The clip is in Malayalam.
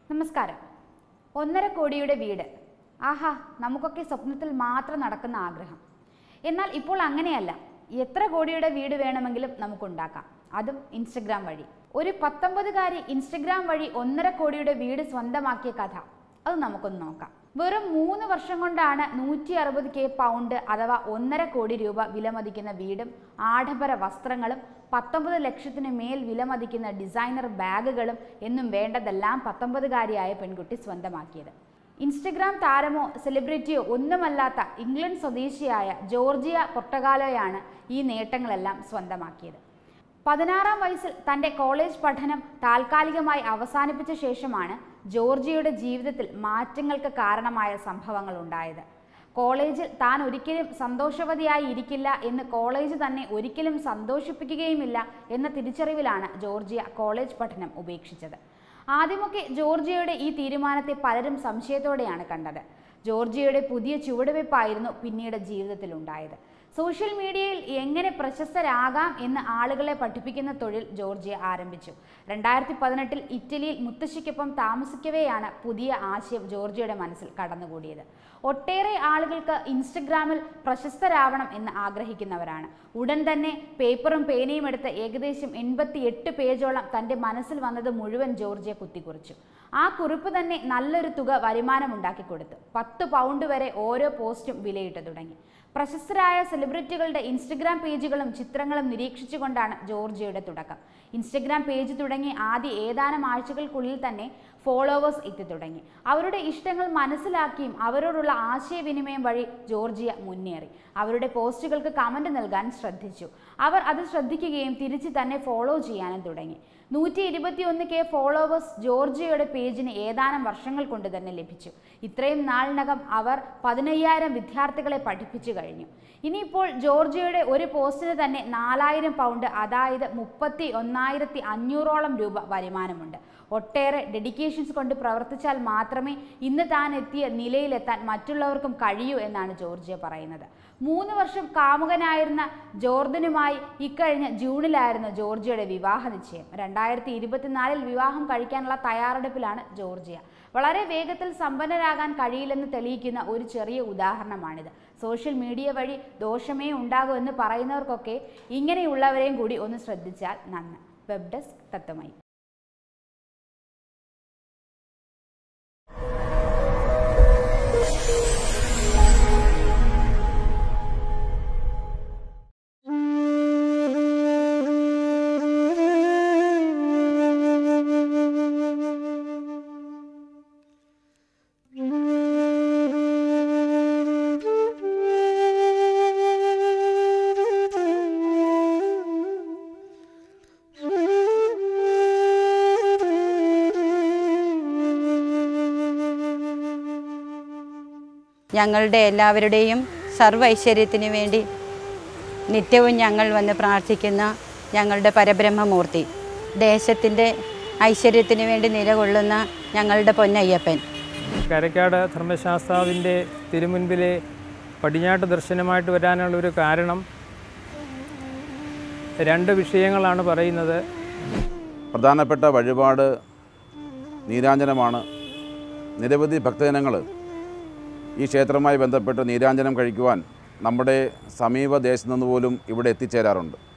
നമസ്കാരം ഒന്നര കോടിയുടെ വീട് ആഹാ നമുക്കൊക്കെ സ്വപ്നത്തിൽ മാത്രം നടക്കുന്ന ആഗ്രഹം എന്നാൽ ഇപ്പോൾ അങ്ങനെയല്ല എത്ര കോടിയുടെ വീട് വേണമെങ്കിലും നമുക്കുണ്ടാക്കാം അതും ഇൻസ്റ്റഗ്രാം വഴി ഒരു പത്തൊമ്പതുകാരി ഇൻസ്റ്റഗ്രാം വഴി ഒന്നര കോടിയുടെ വീട് സ്വന്തമാക്കിയ കഥ അത് നമുക്കൊന്ന് നോക്കാം വെറും മൂന്ന് വർഷം കൊണ്ടാണ് നൂറ്റി അറുപത് കെ പൗണ്ട് അഥവാ ഒന്നര കോടി രൂപ വിലമതിക്കുന്ന വീടും ആഡംബര വസ്ത്രങ്ങളും പത്തൊമ്പത് ലക്ഷത്തിന് മേൽ വിലമതിക്കുന്ന ഡിസൈനർ ബാഗുകളും എന്നും വേണ്ടതെല്ലാം പത്തൊമ്പതുകാരിയായ പെൺകുട്ടി സ്വന്തമാക്കിയത് ഇൻസ്റ്റഗ്രാം താരമോ സെലിബ്രിറ്റിയോ ഒന്നുമല്ലാത്ത ഇംഗ്ലണ്ട് സ്വദേശിയായ ജോർജിയ പൊട്ടഗാലോയാണ് ഈ നേട്ടങ്ങളെല്ലാം സ്വന്തമാക്കിയത് പതിനാറാം വയസ്സിൽ തൻ്റെ കോളേജ് പഠനം താൽക്കാലികമായി അവസാനിപ്പിച്ച ശേഷമാണ് ജോർജിയയുടെ ജീവിതത്തിൽ മാറ്റങ്ങൾക്ക് കാരണമായ സംഭവങ്ങൾ ഉണ്ടായത് കോളേജിൽ താൻ ഒരിക്കലും സന്തോഷവതിയായി ഇരിക്കില്ല എന്ന് കോളേജ് തന്നെ ഒരിക്കലും സന്തോഷിപ്പിക്കുകയുമില്ല എന്ന തിരിച്ചറിവിലാണ് ജോർജിയ കോളേജ് പഠനം ഉപേക്ഷിച്ചത് ആദ്യമൊക്കെ ജോർജിയയുടെ ഈ തീരുമാനത്തെ പലരും സംശയത്തോടെയാണ് കണ്ടത് ജോർജിയയുടെ പുതിയ ചുവടുവയ്പ്പായിരുന്നു പിന്നീട് ജീവിതത്തിൽ ഉണ്ടായത് സോഷ്യൽ മീഡിയയിൽ എങ്ങനെ പ്രശസ്തരാകാം എന്ന് ആളുകളെ പഠിപ്പിക്കുന്ന തൊഴിൽ ജോർജിയ ആരംഭിച്ചു രണ്ടായിരത്തി പതിനെട്ടിൽ ഇറ്റലിയിൽ മുത്തശ്ശിക്കൊപ്പം താമസിക്കവെയാണ് പുതിയ ആശയം ജോർജിയയുടെ മനസ്സിൽ കടന്നുകൂടിയത് ഒട്ടേറെ ആളുകൾക്ക് ഇൻസ്റ്റഗ്രാമിൽ പ്രശസ്തരാവണം എന്ന് ആഗ്രഹിക്കുന്നവരാണ് ഉടൻ തന്നെ പേപ്പറും പേനയും എടുത്ത് ഏകദേശം എൺപത്തി എട്ട് പേജോളം തൻ്റെ മനസ്സിൽ വന്നത് മുഴുവൻ ജോർജിയ കുത്തിക്കുറിച്ചു ആ കുറിപ്പ് തന്നെ നല്ലൊരു തുക വരുമാനം ഉണ്ടാക്കി കൊടുത്തു പത്ത് പൗണ്ട് വരെ ഓരോ പോസ്റ്റും വിലയിട്ട് തുടങ്ങി പ്രശസ്തരായ സെലിബ്രിറ്റികളുടെ ഇൻസ്റ്റഗ്രാം പേജുകളും ചിത്രങ്ങളും നിരീക്ഷിച്ചുകൊണ്ടാണ് ജോർജിയയുടെ തുടക്കം ഇൻസ്റ്റഗ്രാം പേജ് തുടങ്ങി ആദ്യ ഏതാനും ആഴ്ചകൾക്കുള്ളിൽ തന്നെ ഫോളോവേഴ്സ് എത്തി തുടങ്ങി അവരുടെ ഇഷ്ടങ്ങൾ മനസ്സിലാക്കിയും അവരോടുള്ള ആശയവിനിമയം വഴി ജോർജിയ മുന്നേറി അവരുടെ പോസ്റ്റുകൾക്ക് കമന്റ് നൽകാൻ ശ്രദ്ധിച്ചു അവർ അത് ശ്രദ്ധിക്കുകയും തിരിച്ച് തന്നെ ഫോളോ ചെയ്യാനും തുടങ്ങി നൂറ്റി ഇരുപത്തിയൊന്ന് കെ ഫോളോവേഴ്സ് ജോർജിയയുടെ പേജിന് ഏതാനും വർഷങ്ങൾ കൊണ്ട് തന്നെ ലഭിച്ചു ഇത്രയും നാളിനകം അവർ പതിനയ്യായിരം വിദ്യാർത്ഥികളെ പഠിപ്പിച്ചു കഴിഞ്ഞു ഇനിയിപ്പോൾ ജോർജിയയുടെ ഒരു പോസ്റ്റിന് തന്നെ നാലായിരം പൗണ്ട് അതായത് മുപ്പത്തി ഒന്നായിരത്തി അഞ്ഞൂറോളം രൂപ വരുമാനമുണ്ട് ഒട്ടേറെ ഡെഡിക്കേഷൻസ് കൊണ്ട് പ്രവർത്തിച്ചാൽ മാത്രമേ ഇന്ന് താൻ എത്തിയ നിലയിലെത്താൻ മറ്റുള്ളവർക്കും കഴിയൂ എന്നാണ് ജോർജിയ പറയുന്നത് മൂന്ന് വർഷം കാമുകനായിരുന്ന ജോർദനുമായി ഇക്കഴിഞ്ഞ ജൂണിലായിരുന്നു ജോർജിയയുടെ വിവാഹ നിശ്ചയം രണ്ടായിരത്തി ഇരുപത്തിനാലിൽ വിവാഹം കഴിക്കാനുള്ള തയ്യാറെടുപ്പിലാണ് ജോർജിയ വളരെ വേഗത്തിൽ സമ്പന്നരാകാൻ കഴിയില്ലെന്ന് തെളിയിക്കുന്ന ഒരു ചെറിയ ഉദാഹരണമാണിത് സോഷ്യൽ മീഡിയ വഴി ദോഷമേ ഉണ്ടാകൂ എന്ന് പറയുന്നവർക്കൊക്കെ ഇങ്ങനെയുള്ളവരെയും കൂടി ഒന്ന് ശ്രദ്ധിച്ചാൽ നന്ന് വെബ് ഡെസ്ക് തത്വമായി ഞങ്ങളുടെ എല്ലാവരുടെയും സർവ്വ ഐശ്വര്യത്തിന് വേണ്ടി നിത്യവും ഞങ്ങൾ വന്ന് പ്രാർത്ഥിക്കുന്ന ഞങ്ങളുടെ പരബ്രഹ്മമൂർത്തി ദേശത്തിൻ്റെ ഐശ്വര്യത്തിന് വേണ്ടി നിലകൊള്ളുന്ന ഞങ്ങളുടെ പൊന്നയ്യപ്പൻ കരക്കാട് ധർമ്മശാസ്താവിൻ്റെ തിരുമുൻപിലെ പടിഞ്ഞാട്ട് ദർശനമായിട്ട് വരാനുള്ള ഒരു കാരണം രണ്ട് വിഷയങ്ങളാണ് പറയുന്നത് പ്രധാനപ്പെട്ട വഴിപാട് നീരാഞ്ജനമാണ് നിരവധി ഭക്തജനങ്ങൾ ഈ ക്ഷേത്രവുമായി ബന്ധപ്പെട്ട് നീരാഞ്ജനം കഴിക്കുവാൻ നമ്മുടെ സമീപ ദേശത്തു നിന്ന് പോലും ഇവിടെ എത്തിച്ചേരാറുണ്ട്